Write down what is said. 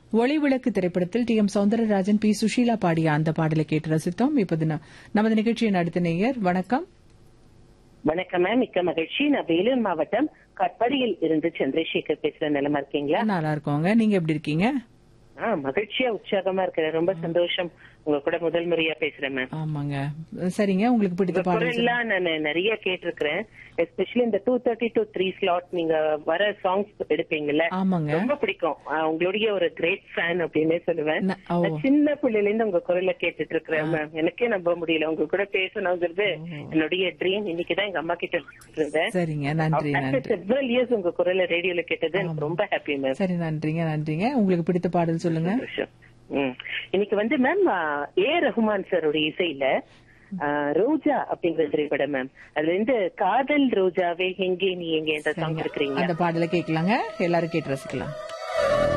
ஒளிவிளக்கு திரைப்படத்தில் T M Soundararajan P Susheela பாடிய அந்த பாடலை கேட்டு ரசித்தோம் இப்போது ந- நமது நிகழ்ச்சியின் அடுத்த நேயர் வணக்கம் வணக்கம் மேம் மிக்க மகிழ்ச்சி நான் வேலூர் மாவட்டம் கட்படியில் இருந்து சந்திரசேகர் பேசுறேன் நிலமா இருக்கீங்களா நல்லா இருக்கோங்க நீங்க எப்படி இருக்கீங்க ஆ மகிழ்ச்சியா உற்சாகமா இருக்கிறேன் ரொம்ப சந்தோஷம் உங்க கூட முதல் முறையா பேசுறேன் மேம் ஆமாங்க சரிங்க உங்களுக்கு பிடித்த உங்க பாடல் சொல்லுங்க. குரல்லாம் நான் நிறைய கேட்டிருக்கிறேன் எஸ்பெஷலி இந்த two thirty to three slot நீங்க வர சாங்ஸ் எடுப்பீங்கல்ல ஆமாங்க ரொம்ப பிடிக்கும் ஆ, உங்களுடைய ஒரு கிரேட் ஃபேன் அப்படின்னே சொல்லுவேன் ந- ஓ. நான் சின்ன பிள்ளைல இருந்து உங்க குரலை கேட்டுட்டு இருக்கிறேன் மேம் எனக்கே நம்ப முடியல உங்க கூட பேசணுங்கிறது என்னுடைய ட்ரீம் இன்னைக்குதான் எங்க அம்மா கிட்ட இருந்தேன் சரிங்க நன்றி நன்றி செவரல் இயர்ஸ் உங்க குரலை ரேடியோல கேட்டது எனக்கு ரொம்ப ஹாப்பி மேம் சரி நன்றிங்க நன்றிங்க உங்களுக்கு பிடித்த பாடல் சொல்லுங்க சந்தோஷம். ம். இன்னைக்கு வந்து மேம் ஏ ரஹ்மான் சாருடைய இசையில ஆ, ரோஜா அப்படிங்கிற திரைப்படம் மேம் அதுல இருந்து காதல் ரோஜாவே எங்கே நீ எங்கே என்ற சாங் இருக்கிறீங்க அந்த பாடலை கேட்கலாங்க எல்லாரும் கேட்டு ரசிக்கலாம்